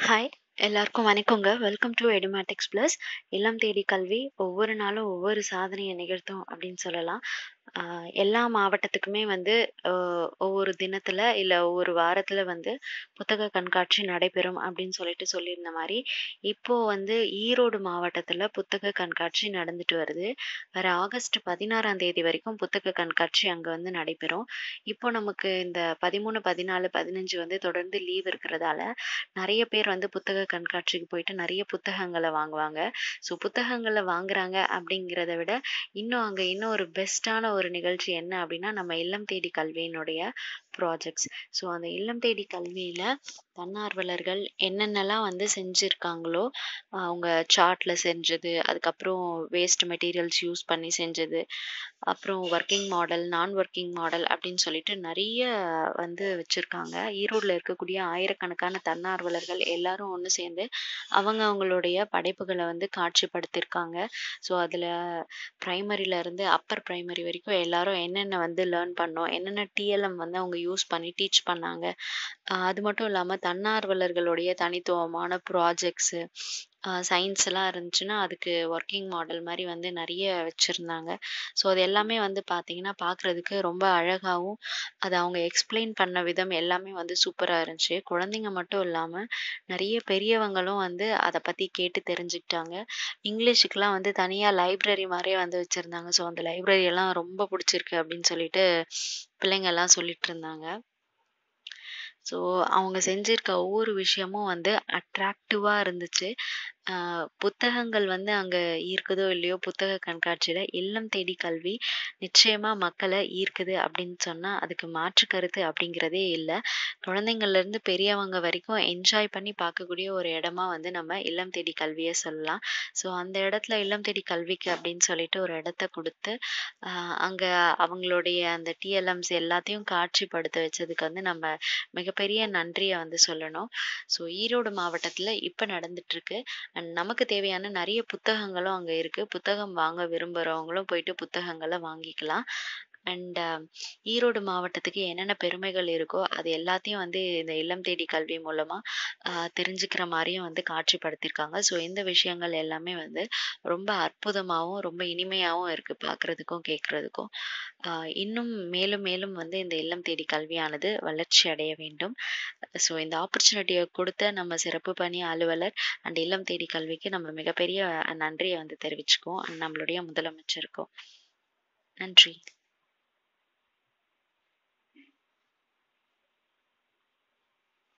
hi எல்லாருக்கும் வணக்கங்க welcome to Edumatics plus இல்லம் தேடி கல்வி ஒவ்வொரு நாளும் ஒவ்வொரு சாதனையை நிகழ்த்தும் அப்படின்னு சொல்லலாம் ஆஹ் எல்லா மாவட்டத்துக்குமே வந்து ஆஹ் ஒவ்வொரு தினத்துல இல்ல ஒவ்வொரு வாரத்துல வந்து புத்தக கண்காட்சி நடைபெறும் அப்படின்னு சொல்லிட்டு சொல்லியிருந்த மாதிரி இப்போ வந்து ஈரோடு மாவட்டத்துல புத்தக கண்காட்சி நடந்துட்டு வருது வர ஆகஸ்ட் பதினாறாம் தேதி வரைக்கும் புத்தக கண்காட்சி அங்க வந்து நடைபெறும் இப்போ நமக்கு இந்த பதிமூணு பதினாலு பதினஞ்சு வந்து தொடர்ந்து லீவ் இருக்கிறதால நிறைய பேர் வந்து புத்தக கண்காட்சிக்கு போயிட்டு நிறைய புத்தகங்களை வாங்குவாங்க ஸோ புத்தகங்களை வாங்குறாங்க அப்படிங்கிறத விட இன்னும் அங்க இன்னும் ஒரு பெஸ்டான ஒரு நிகழ்ச்சி என்ன அப்படின்னா நம்ம இல்லம் தேடி கல்வியினுடைய ப்ராஜெக்ட்ஸ் ஸோ அந்த இல்லம் தேடி கல்வியில தன்னார்வலர்கள் என்னென்னலாம் வந்து செஞ்சிருக்காங்களோ அவங்க சார்ட்ல செஞ்சது அதுக்கப்புறம் வேஸ்ட் மெட்டீரியல்ஸ் யூஸ் பண்ணி செஞ்சது அப்புறம் ஒர்க்கிங் மாடல் நான் ஒர்க்கிங் மாடல் அப்படின்னு சொல்லிட்டு நிறைய வந்து வச்சிருக்காங்க ஈரோட்ல இருக்கக்கூடிய ஆயிரக்கணக்கான தன்னார்வலர்கள் எல்லாரும் ஒன்று சேர்ந்து அவங்க அவங்களுடைய படைப்புகளை வந்து காட்சிப்படுத்தியிருக்காங்க ஸோ அதில் ப்ரைமரில இருந்து அப்பர் ப்ரைமரி வரைக்கும் எல்லாரும் என்னென்ன வந்து லேர்ன் பண்ணோம் என்னென்ன டிஎல்எம் வந்து அவங்க யூஸ் பண்ணி டீச் பண்ணாங்க ஆஹ் அது மட்டும் இல்லாமல் தன்னார்வலர்களுடைய தனித்துவமான ப்ராஜெக்ட்ஸு சயின்ஸ் எல்லாம் இருந்துச்சுன்னா அதுக்கு ஒர்க்கிங் மாடல் மாதிரி வந்து நிறைய வச்சுருந்தாங்க ஸோ அது எல்லாமே வந்து பார்த்தீங்கன்னா பார்க்குறதுக்கு ரொம்ப அழகாகவும் அதை அவங்க எக்ஸ்பிளைன் பண்ண விதம் எல்லாமே வந்து சூப்பராக இருந்துச்சு குழந்தைங்க மட்டும் இல்லாமல் நிறைய பெரியவங்களும் வந்து அதை பற்றி கேட்டு தெரிஞ்சுக்கிட்டாங்க இங்கிலீஷுக்கெலாம் வந்து தனியாக லைப்ரரி மாதிரியே வந்து வச்சுருந்தாங்க ஸோ அந்த லைப்ரரி எல்லாம் ரொம்ப பிடிச்சிருக்கு அப்படின்னு சொல்லிட்டு பிள்ளைங்க எல்லாம் சொல்லிட்டு இருந்தாங்க ஸோ அவங்க செஞ்சிருக்க ஒவ்வொரு விஷயமும் வந்து அட்ராக்டிவாக இருந்துச்சு ஆஹ் புத்தகங்கள் வந்து அங்கே ஈர்க்குதோ இல்லையோ புத்தக கண்காட்சியில் இல்லம் தேடி கல்வி நிச்சயமாக மக்களை ஈர்க்குது அப்படின்னு சொன்னால் அதுக்கு மாற்று கருத்து அப்படிங்கிறதே இல்லை குழந்தைங்கள்லேருந்து பெரியவங்க வரைக்கும் என்ஜாய் பண்ணி பார்க்கக்கூடிய ஒரு இடமா வந்து நம்ம இல்லம் தேடி கல்வியை சொல்லலாம் ஸோ அந்த இடத்துல இல்லம் தேடி கல்விக்கு அப்படின்னு சொல்லிட்டு ஒரு இடத்த கொடுத்து அங்கே அவங்களுடைய அந்த டிஎல்எம்ஸ் எல்லாத்தையும் காட்சிப்படுத்த வச்சதுக்கு வந்து நம்ம மிகப்பெரிய நன்றியை வந்து சொல்லணும் ஸோ ஈரோடு மாவட்டத்தில் இப்போ நடந்துட்டுருக்கு அண்ட் நமக்கு தேவையான நிறைய புத்தகங்களும் அங்கே இருக்குது புத்தகம் வாங்க விரும்புகிறவங்களும் போயிட்டு புத்தகங்களை வாங்கிக்கலாம் அண்ட் ஈரோடு மாவட்டத்துக்கு என்னென்ன பெருமைகள் இருக்கோ அது எல்லாத்தையும் வந்து இந்த இல்லம் தேடி கல்வி மூலமாக தெரிஞ்சுக்கிற மாதிரியும் வந்து காட்சிப்படுத்தியிருக்காங்க ஸோ இந்த விஷயங்கள் எல்லாமே வந்து ரொம்ப அற்புதமாகவும் ரொம்ப இனிமையாகவும் இருக்குது பார்க்குறதுக்கும் கேட்குறதுக்கும் இன்னும் மேலும் மேலும் வந்து இந்த இல்லம் தேடி கல்வியானது வளர்ச்சி அடைய வேண்டும் ஸோ இந்த ஆப்பர்ச்சுனிட்டியை கொடுத்த நம்ம சிறப்பு பணி அலுவலர் அண்ட் இல்லம் தேடி கல்விக்கு நம்ம மிகப்பெரிய நன்றியை வந்து தெரிவிச்சுக்கோம் நம்மளுடைய முதலமைச்சருக்கும் நன்றி